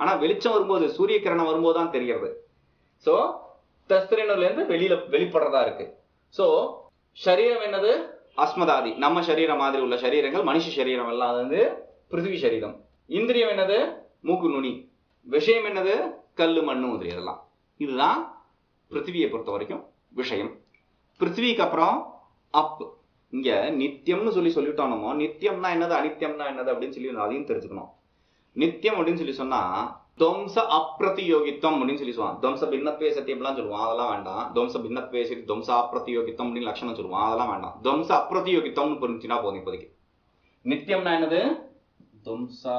ஆனா வெளிச்சம் வரும்போது சூரிய கிரணம் வரும்போது தான் தெரிகிறது சோ தஸ்திரினர்ல இருந்து வெளியில வெளிப்படுறதா இருக்கு சோ சரீரம் என்னது அஸ்மதாதி நம்ம சரீரம் மாதிரி உள்ள சரீரங்கள் மனுஷ சரீரம் எல்லாம் அது வந்து பிருத்திவி சரீரம் இந்திரியம் என்னது மூக்கு நுனி விஷயம் என்னது கல்லு மண்ணு முதலி இதெல்லாம் இதுதான் பிருத்திவியை பொறுத்த வரைக்கும் விஷயம் பிருத்திவிக்கு அப்புறம் அப் இங்க நித்தியம்னு சொல்லி சொல்லிட்டோம் நம்ம நித்தியம்னா என்னது அனித்தியம்னா என்னது அப்படின்னு சொல்லி அதையும் தெரிஞ்சுக்கணும் நித்தியம் அப்படின்னு சொல்லி சொன்னா துவம்ச அப்பிரதியோகித்தம் அப்படின்னு சொல்லி சொல்லுவான் துவம்ச பின்னத்வே சத்தியம்லாம் சொல்லுவான் அதெல்லாம் வேண்டாம் துவம்ச பின்னத்வே சரி துவம்ச அப்பிரதியோகித்தம் அப்படின்னு லட்சணம் சொல்லுவான் அதெல்லாம் வேண்டாம் துவம்ச அப்பிரதியோகித்தம்னு புரிஞ்சுனா போதும் இப்போதைக்கு நித்தியம்னா என்னது துவம்சா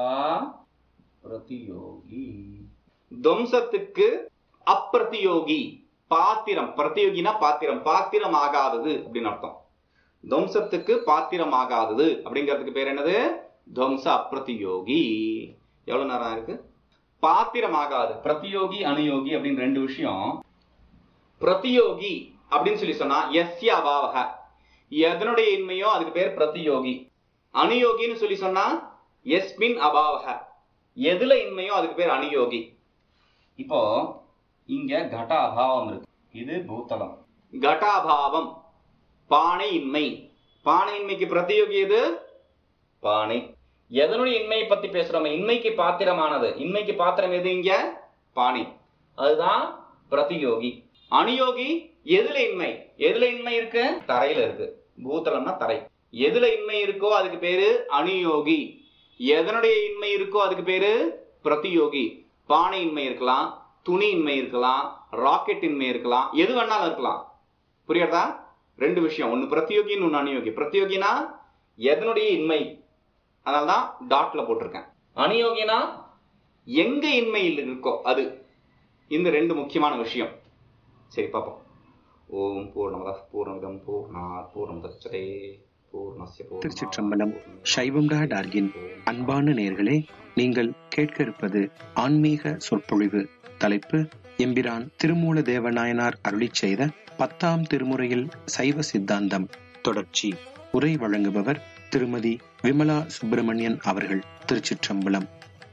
பிரதியோகி துவம்சத்துக்கு அப்பிரதியோகி பாத்திரம் பிரதியோகினா பாத்திரம் பாத்திரம் ஆகாதது அப்படின்னு அர்த்தம் துவம்சத்துக்கு பாத்திரம் ஆகாதது அப்படிங்கிறதுக்கு பேர் என்னது துவம்ச அப்பிரதியோகி எவ்வளவு நேரம் இருக்கு பாத்திரம் ஆகாது பிரதியோகி அனுயோகி அப்படின்னு ரெண்டு விஷயம் பிரதியோகி அப்படின்னு சொல்லி சொன்னா எஸ்ய அபாவக எதனுடைய இன்மையோ அதுக்கு பேர் பிரதியோகி அனுயோகின்னு சொல்லி சொன்னா எஸ்மின் அபாவக எதுல இன்மையோ அதுக்கு பேர் அனுயோகி இப்போ இங்க கட அபாவம் இருக்கு இது பூத்தளம் கடாபாவம் பானை இன்மை பானை இன்மைக்கு பிரதியோகி எது பானை எதனுடைய இன்மையை பத்தி பேசுறோம் இன்மைக்கு பாத்திரமானது இன்மைக்கு பாத்திரம் எது இங்க பானை அதுதான் பிரதியோகி அனுயோகி எதுல இன்மை எதுல இன்மை இருக்கு தரையில இருக்கு பூத்தளம்னா தரை எதுல இன்மை இருக்கோ அதுக்கு பேரு அனுயோகி எதனுடைய இன்மை இருக்கோ அதுக்கு பேரு பிரதியோகி பானை இன்மை இருக்கலாம் துணி இன்மை இருக்கலாம் ராக்கெட் இன்மை இருக்கலாம் எது வேணாலும் இருக்கலாம் புரியுறதா ரெண்டு விஷயம் ஒன்னு பிரத்தியோகின்னு ஒன்னு அனுயோகி பிரத்தியோகினா எதனுடைய இன்மை அதனால்தான் டாட்ல போட்டிருக்கேன் அனுயோகினா எங்க இன்மை இருக்கோ அது இந்த ரெண்டு முக்கியமான விஷயம் சரி பார்ப்போம் ஓம் பூர்ணமத பூர்ணமிதம் பூர்ணாத் பூர்ணமுதச்சதே பூர்ணஸ்ய பூர்ணமாதாய திருச்சிற்றம்பலம். பூர்ணமேவாவசிஷ்யதே. சைவம் டா டார்கின் அன்பான நேர்களே நீங்கள் கேட்க இருப்பது ஆன்மீக சொற்பொழிவு தலைப்பு எம்பிரான் திருமூல தேவநாயனார் அருளிச் செய்த பத்தாம் திருமுறையில் சைவ சித்தாந்தம் தொடர்ச்சி உரை வழங்குபவர் திருமதி விமலா சுப்பிரமணியன் அவர்கள் திருச்சிற்றம்பலம்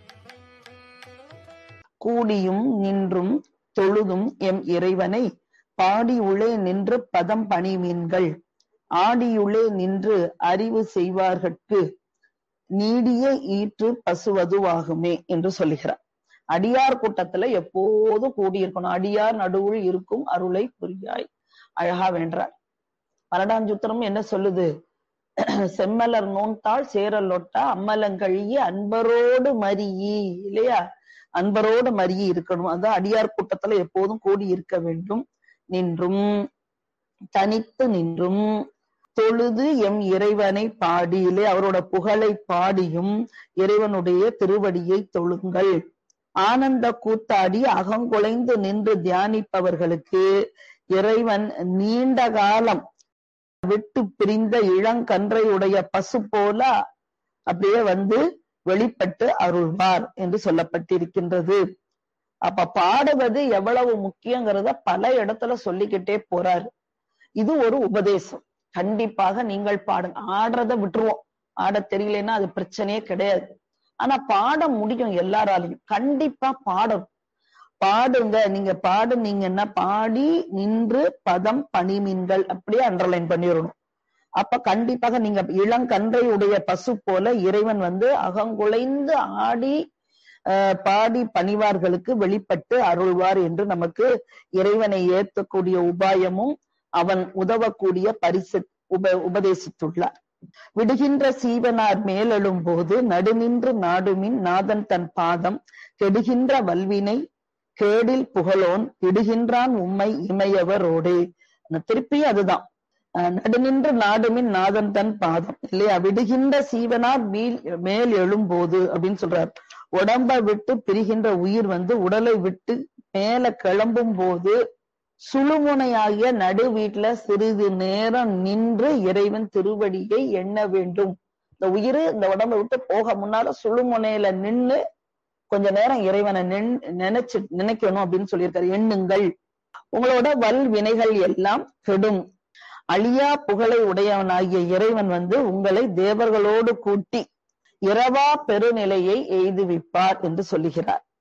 கூடியும் நின்றும் தொழுதும் எம் இறைவனை பாடியுளே நின்று பதம் பணிமீன்கள் ஆடியுளே நின்று அறிவு செய்வார்கட்கு நீடிய ஈற்று பசுவதுவாகுமே என்று சொல்லுகிறார் அடியார் கூட்டத்துல எப்போதும் கூடியிருக்கணும் அடியார் நடுவுள் இருக்கும் அருளை புரியாய் அழகா வென்றார் பன்னெண்டாம் சூத்திரம் என்ன சொல்லுது செம்மலர் நோன்தாள் சேரலொட்டா அம்மலங்கழிய அன்பரோடு மறியி இல்லையா அன்பரோடு மறியி இருக்கணும் அதான் அடியார் கூட்டத்துல எப்போதும் கூடி இருக்க வேண்டும் நின்றும் தனித்து நின்றும் தொழுது எம் இறைவனை பாடியிலே அவரோட புகழை பாடியும் இறைவனுடைய திருவடியை தொழுங்கள் ஆனந்த கூத்தாடி அகங்குலைந்து நின்று தியானிப்பவர்களுக்கு இறைவன் நீண்ட காலம் விட்டு பிரிந்த இளங்கன்றையுடைய பசு போல அப்படியே வந்து வெளிப்பட்டு அருள்வார் என்று சொல்லப்பட்டிருக்கின்றது அப்ப பாடுவது எவ்வளவு முக்கியங்கிறத பல இடத்துல சொல்லிக்கிட்டே போறாரு இது ஒரு உபதேசம் கண்டிப்பாக நீங்கள் பாடுங்க ஆடுறத விட்டுருவோம் ஆட தெரியலன்னா அது பிரச்சனையே கிடையாது ஆனா பாட முடியும் எல்லாராலையும் கண்டிப்பா பாடணும் பாடுங்க நீங்க பாடுனீங்கன்னா பாடி நின்று பதம் பணிமீன்கள் அப்படியே அண்டர்லைன் பண்ணிடணும் அப்ப கண்டிப்பாக நீங்க இளங்கன்றையுடைய பசு போல இறைவன் வந்து அகங்குலைந்து ஆடி அஹ், பாடி பணிவார்களுக்கு வெளிப்பட்டு அருள்வார் என்று நமக்கு இறைவனை ஏற்கக்கூடிய உபாயமும் அவன் உதவக்கூடிய பரிசு உப உபதேசித்துள்ளார் விடுகின்ற சீவனார் மேலெழும் போது நடுநின்று நாடுமின் நாதன் தன் பாதம் கெடுகின்ற வல்வினை கேடில் புகழோன் இடுகின்றான் உம்மை இமையவரோடு திருப்பி அதுதான் அஹ் நடுநின்று நாடுமின் நாதன் தன் பாதம் இல்லையா விடுகின்ற சீவனார் மீள் மேல் எழும்போது அப்படின்னு சொல்றார் உடம்ப விட்டு பிரிகின்ற உயிர் வந்து உடலை விட்டு மேல கிளம்பும் போது சுழுமுனையாகிய நடு வீட்டுல சிறிது நேரம் நின்று இறைவன் திருவடியை எண்ண வேண்டும் இந்த உயிர் இந்த உடம்பை விட்டு போக முன்னால சுழுமுனையில நின்னு கொஞ்ச நேரம் இறைவனை நின் நினைச்சு நினைக்கணும் அப்படின்னு சொல்லியிருக்காரு எண்ணுங்கள் உங்களோட வல் வினைகள் எல்லாம் கெடும் அழியா புகழை உடையவனாகிய இறைவன் வந்து உங்களை தேவர்களோடு கூட்டி இரவா பெருநிலையை எய்துவிப்பார் என்று சொல்லுகிறார்